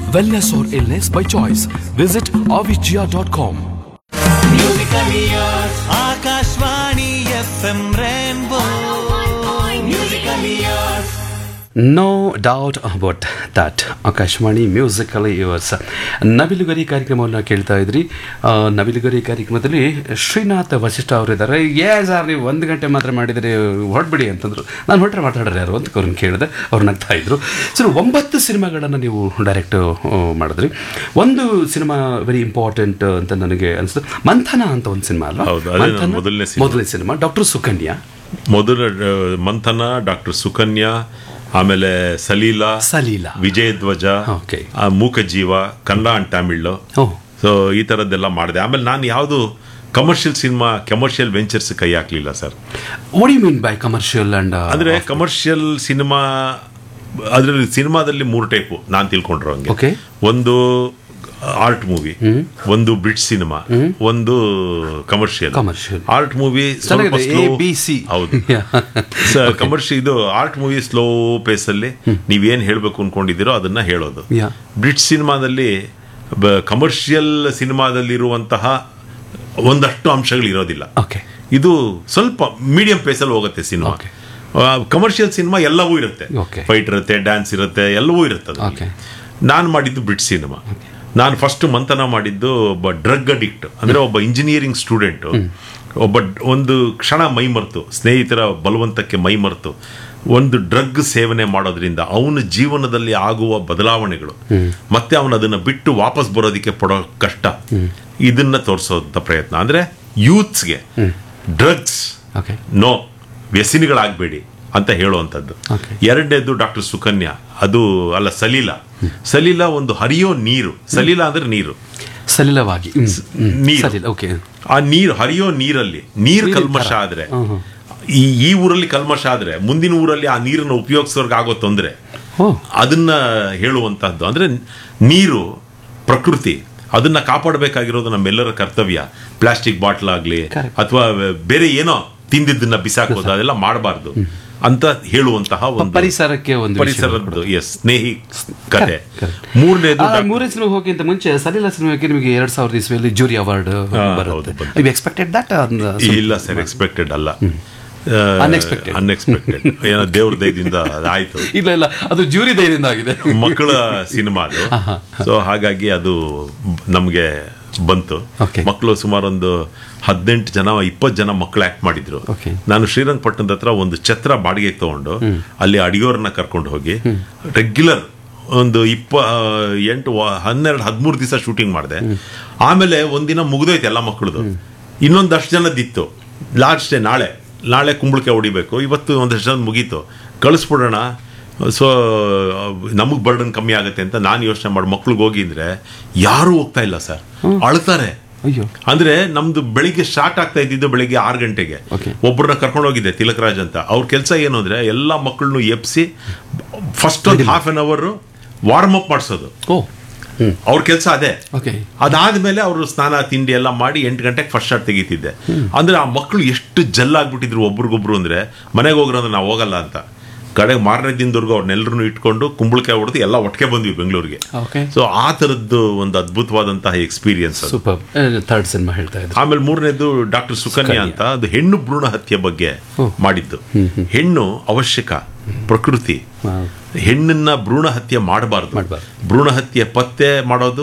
wellness or illness by choice. Visit avicii.com. Akashvani F M Rainbow musical years no doubt about that Akashvani musically yours ನವಿಲುಗರಿ ಕಾರ್ಯಕ್ರಮವನ್ನು ಕೇಳ್ತಾ ಇದ್ರಿ ಆ, ನವಿಲುಗರಿ ಕಾರ್ಯಕ್ರಮದಲ್ಲಿ ಶ್ರೀನಾಥ್ ವಸಿಷ್ಠ ಅವರಿದ್ದಾರೆ ಏ ಸರ್ ನೀವು ಒಂದು ಗಂಟೆ ಮಾತ್ರ ಮಾಡಿದರೆ ಹೊರಡ್ಬಿಡಿ ಅಂತಂದ್ರು ನಾನು ಹೊರಟ್ರೆ ಮಾತಾಡ್ರಿ ಯಾರು ಅಂತ ಅವ್ರನ್ನ ಕೇಳಿದೆ ಅವ್ರು ನಗ್ತಾ ಇದ್ರು ಸರ್ ಒಂಬತ್ತು ಸಿನಿಮಾಗಳನ್ನು ನೀವು ಡೈರೆಕ್ಟ್ ಮಾಡಿದ್ರಿ ಒಂದು ಸಿನಿಮಾ ವೆರಿ ಇಂಪಾರ್ಟೆಂಟ್ ಅಂತ ನನಗೆ ಅನಿಸ್ತು ಮಂಥನ ಅಂತ ಒಂದು ಸಿನಿಮಾ ಅಲ್ಲ ಹೌದು, ಅದೇ ನನ್ನ ಮಂಥನ? ಮೊದಲನೇ ಸಿನಿಮಾ. ಮೊದಲನೇ ಸಿನಿಮಾ ಡಾಕ್ಟರ್ ಸುಕನ್ಯಾ ಮೊದಲ ಆ, ಮಂಥನ ಡಾಕ್ಟರ್ ಸುಕನ್ಯಾ ಆಮೇಲೆ ಸಲೀಲಾ ಸಲೀಲಾ. ವಿಜಯ ಧ್ವಜ Okay. ಆ, Mookajeeva Kannada and Tamil oh so ಈ ಥರದ್ದೆಲ್ಲ ಮಾಡಿದೆ ಆಮೇಲೆ ನಾನು ಯಾವುದು ಕಮರ್ಷಿಯಲ್ ಸಿನಿಮಾ ಕಮರ್ಷಿಯಲ್ ವೆಂಚರ್ಸ್ ಕೈ ಹಾಕ್ಲಿಲ್ಲ sir what you mean by commercial and ಅಂದ್ರೆ ಕಮರ್ಷಿಯಲ್ ಸಿನಿಮಾ ಅದರಲ್ಲಿ ಸಿನಿಮಾದಲ್ಲಿ ಮೂರು ಟೈಪು ನಾನು ತಿಳ್ಕೊಂಡಿರೋ ಹಂಗೆ Okay. ಒಂದು ಆರ್ಟ್ ಮೂವಿ ಒಂದು ಬ್ರಿಡ್ಜ್ ಸಿನಿಮಾ ಒಂದು ಕಮರ್ಷಿಯಲ್ Commercial. ಆರ್ಟ್ ಮೂವಿ ಚೆನ್ನಾಗಿದೆ. A, B, C. ಹೌದು Yeah. ಕಮರ್ಷಿಯಲ್ ಇದು ಆರ್ಟ್ ಮೂವಿ ಸ್ಲೋ ಪೇಸ್ ಅಲ್ಲಿ ನೀವೇನ್ ಹೇಳ್ಬೇಕು ಅನ್ಕೊಂಡಿದ್ದೀರೋ ಅದನ್ನ ಹೇಳೋದು Yeah. ಬ್ರಿಡ್ಜ್ ಸಿನಿಮಾದಲ್ಲಿ ಕಮರ್ಷಿಯಲ್ ಸಿನಿಮಾದಲ್ಲಿರುವಂತಹ ಒಂದಷ್ಟು ಅಂಶಗಳು ಇರೋದಿಲ್ಲ ಓಕೆ ಇದು ಸ್ವಲ್ಪ ಮೀಡಿಯಂ ಪೇಸಲ್ಲಿ ಹೋಗುತ್ತೆ ಸಿನಿಮಾ Okay. ಕಮರ್ಷಿಯಲ್ ಸಿನಿಮಾ ಎಲ್ಲವೂ ಇರುತ್ತೆ Okay. ಫೈಟ್ ಇರುತ್ತೆ ಡ್ಯಾನ್ಸ್ ಇರುತ್ತೆ ಎಲ್ಲವೂ ಇರುತ್ತೆ Okay. ನಾನು ಮಾಡಿದ್ದು ಬ್ರಿಡ್ ಸಿನಿಮಾ ನಾನು ಫಸ್ಟ್ ಮಂಥನ ಮಾಡಿದ್ದು ಒಬ್ಬ ಡ್ರಗ್ ಅಡಿಕ್ಟ್ ಅಂದ್ರೆ ಒಬ್ಬ ಇಂಜಿನಿಯರಿಂಗ್ ಸ್ಟೂಡೆಂಟ್ ಒಬ್ಬ ಡ್- ಒಂದು ಕ್ಷಣ ಮೈಮರ್ತು ಸ್ನೇಹಿತರ ಬಲವಂತಕ್ಕೆ ಮೈಮರ್ತು ಒಂದು ಡ್ರಗ್ ಸೇವನೆ ಮಾಡೋದ್ರಿಂದ ಅವನ ಜೀವನದಲ್ಲಿ ಆಗುವ ಬದಲಾವಣೆಗಳು ಮತ್ತೆ ಅವನು ಅದನ್ನ ಬಿಟ್ಟು ವಾಪಸ್ ಬರೋದಕ್ಕೆ ಪಡೋ ಕಷ್ಟ ಇದನ್ನ ತೋರಿಸೋಂಥ ಪ್ರಯತ್ನ ಅಂದ್ರೆ ಯೂತ್ಸ್ಗೆ ಡ್ರಗ್ಸ್ ಓಕೆ ನೋ ವ್ಯಸನಿಗಳಾಗಬೇಡಿ ಅಂತ ಹೇಳುವಂಥದ್ದು Okay. ಎರಡನೇದು ಡಾಕ್ಟರ್ ಸುಕನ್ಯಾ ಅದು ಅಲ್ಲ ಸಲೀಲಾ ಸಲೀಲಾ ಒಂದು ಹರಿಯೋ ನೀರು ಸಲೀಲಾ ಅಂದ್ರೆ ನೀರು ಸಲಿಲವಾಗಿ ಹ್ಮ್. ಹ್ಮ್. ನೀರು. ಸಲಿಲ ಓಕೆ ಆ ನೀರು ಹರಿಯೋ ನೀರಲ್ಲಿ ನೀರು ನೀರಿನ ಕಲ್ಮಶ ಥರ. ಆದ್ರೆ ಹ್ಮ್, ಹ್ಮ್. ಈ ಈ ಊರಲ್ಲಿ ಕಲ್ಮಶ ಆದ್ರೆ ಮುಂದಿನ ಊರಲ್ಲಿ ಆ ನೀರನ್ನು ಉಪಯೋಗಿಸೋರ್ಗೆ ಆಗೋ ತೊಂದರೆ ಓ ಅದನ್ನ ಹೇಳುವಂತಹದ್ದು ಅಂದ್ರೆ ನೀರು ಪ್ರಕೃತಿ ಅದನ್ನ ಕಾಪಾಡಬೇಕಾಗಿರೋದು ನಮ್ಮೆಲ್ಲರ ಕರ್ತವ್ಯ ಪ್ಲಾಸ್ಟಿಕ್ ಬಾಟ್ಲ್ ಆಗ್ಲಿ Correct. ಅಥವಾ ಬೇರೆ ಏನೋ ತಿಂದಿದ್ದನ್ನ ಬಿಸಾಕೋದು ಅದೆಲ್ಲ ಮಾಡಬಾರ್ದು ಅಂತ ಹೇಳುವಂತಹ ಒಂದು ಪರಿಸರಕ್ಕೆ ಒಂದು ವಿಷಯ ಪರಿಸರದ್ದು ಎಸ್ ಸ್ನೇಹಿ ಕತೆ Correct, correct. ಮೂರನೇದು ಆ, ಮೂರನೇ ಸಿನಿಮಾ ಹೋಗಿಂತ ಮುಂಚೆ ಸಲಿಲ ಸಿನಿಮಾಕ್ಕೆ ನಿಮಗೆ ಎರಡ್ ಸಾವಿರದ ಇಸ್ವಿಯಲ್ಲಿ ಜೂರಿ ಅವಾರ್ಡ್ ಬರುತ್ತೆ ಹೌದು, ಬಂತು. ಯು ಎಕ್ಸ್ಪೆಕ್ಟೆಡ್ ದಟ್ ಇಲ್ಲ ಸರ್ ಎಕ್ಸ್ಪೆಕ್ಟೆಡ್ ಅಲ್ಲ Unexpected. ಅನ್ಎಕ್ಸ್ಪೆಕ್ಟೆಡ್ ಏನೋ ದೇವ್ರ ದಯದಿಂದ ಅದಾಯ್ತು ಇಲ್ಲ ಇಲ್ಲ ಅದು ಜೂರಿ ದಯದಿಂದ ಆಗಿದೆ ಮಕ್ಕಳ ಸಿನಿಮಾ ಅದು ಸೊ ಹಾಗಾಗಿ ಅದು ನಮಗೆ ಬಂತು Okay. ಮಕ್ಕಳು ಸುಮಾರು ಒಂದು ಹದಿನೆಂಟು ಜನ ಇಪ್ಪತ್ತು ಜನ ಮಕ್ಕಳು ಆಕ್ಟ್ ಮಾಡಿದ್ರು Okay. ನಾನು ಶ್ರೀರಂಗಪಟ್ಟಣದ ಹತ್ರ ಒಂದು ಛತ್ರ ಬಾಡಿಗೆ ತಗೊಂಡು ಅಲ್ಲಿ ಅಡಿಗೆಯವ್ರನ್ನ ಕರ್ಕೊಂಡು ಹೋಗಿ ರೆಗ್ಯುಲರ್ ಒಂದು ಇಪ್ಪ ಎಂಟು ವ- ಹನ್ನೆರಡು ಹದಿಮೂರು ದಿವಸ ಶೂಟಿಂಗ್ ಮಾಡಿದೆ ಆಮೇಲೆ ಒಂದಿನ ಮುಗಿದೋಯ್ತು ಎಲ್ಲ ಮಕ್ಕಳದು ಇನ್ನೊಂದಷ್ಟು ಜನದಿತ್ತು ಲಾಸ್ಟ್ ಡೇ ನಾಳೆ ನಾಳೆ ಕುಂಬಳಕೆ ಹೊಡಿಬೇಕು ಇವತ್ತು ಒಂದಷ್ಟು ಜನ ಮುಗೀತು ಕಳಿಸ್ಬಿಡೋಣ ಸೊ ನಮಗೆ ಬರ್ಡನ್ ಕಮ್ಮಿ ಆಗುತ್ತೆ ಅಂತ ನಾನು ಯೋಚನೆ ಮಾಡಿ ಮಕ್ಳಿಗೆ ಹೋಗಿ ಅಂದ್ರೆ ಯಾರೂ ಹೋಗ್ತಾ ಇಲ್ಲ ಸರ್ ಅಳ್ತಾರೆ ಅಯ್ಯೋ ಅಂದ್ರೆ ನಮ್ದು ಬೆಳಿಗ್ಗೆ ಸ್ಟಾರ್ಟ್ ಆಗ್ತಾ ಇದ್ದಿದ್ದು ಬೆಳಿಗ್ಗೆ ಆರು ಗಂಟೆಗೆ Okay. ಒಬ್ಬರನ್ನ ಕರ್ಕೊಂಡು ಹೋಗಿದ್ದೆ ತಿಲಕರಾಜ್ ಅಂತ ಅವ್ರ ಕೆಲಸ ಏನು ಅಂದ್ರೆ ಎಲ್ಲಾ ಮಕ್ಕಳನ್ನು ಎಪ್ಸಿ ಫಸ್ಟ್ ಒಂದು half an hour warm up ಮಾಡಿಸೋದು ಓ ಹ್ಮ್ ಅವ್ರ ಕೆಲಸ ಅದೇ ಓಕೆ ಅದಾದ್ಮೇಲೆ ಅವರು ಸ್ನಾನ ತಿಂಡಿ ಎಲ್ಲ ಮಾಡಿ ಎಂಟು ಗಂಟೆಗೆ ಫಸ್ಟ್ ಶಾಟ್ ತೆಗಿತಿದ್ದೆ ಅಂದ್ರೆ ಆ ಮಕ್ಕಳು ಎಷ್ಟು ಜಲ್ಲಾಗ್ಬಿಟ್ಟಿದ್ರು ಒಬ್ರಿಗೊಬ್ರು ಅಂದ್ರೆ ಮನೆಗೆ ಹೋಗ್ರು ಅಂದ್ರೆ ನಾವು ಹೋಗಲ್ಲ ಅಂತ ಕಡೆಗೆ ಮಾರನೇ ದಿನದವರೆಗೂ ಅವ್ರನ್ನೆಲ್ಲರೂ ಇಟ್ಕೊಂಡು ಕುಂಬಳಕಾಯಿ ಹೊಡೆದು ಎಲ್ಲ ಒಟ್ಟಿಗೆ ಬಂದ್ವಿ ಬೆಂಗಳೂರಿಗೆ Okay. ಸೊ ಆ ಥರದ್ದು ಒಂದು ಅದ್ಭುತವಾದಂತಹ ಎಕ್ಸ್ಪೀರಿಯನ್ಸ್ ಅದು ಸೂಪರ್ ಥರ್ಡ್ ಸಿನಿಮಾ ಹೇಳ್ತಾ ಇದ್ರು ಆಮೇಲೆ ಮೂರನೇದು ಡಾಕ್ಟರ್ ಸುಕನ್ಯಾ ಅಂತ ಅದು ಹೆಣ್ಣು ಭ್ರೂಣ ಹತ್ಯೆ ಬಗ್ಗೆ ಮಾಡಿದ್ದು ಹೆಣ್ಣು ಅವಶ್ಯಕ ಪ್ರಕೃತಿ Wow. ಹೆಣ್ಣನ್ನ ಭ್ರೂಣ ಹತ್ಯೆ ಮಾಡಬಾರ್ದು ಮಾಡ್ಬಾರ್ದು. ಭ್ರೂಣ ಹತ್ಯೆ ಪತ್ತೆ ಮಾಡೋದು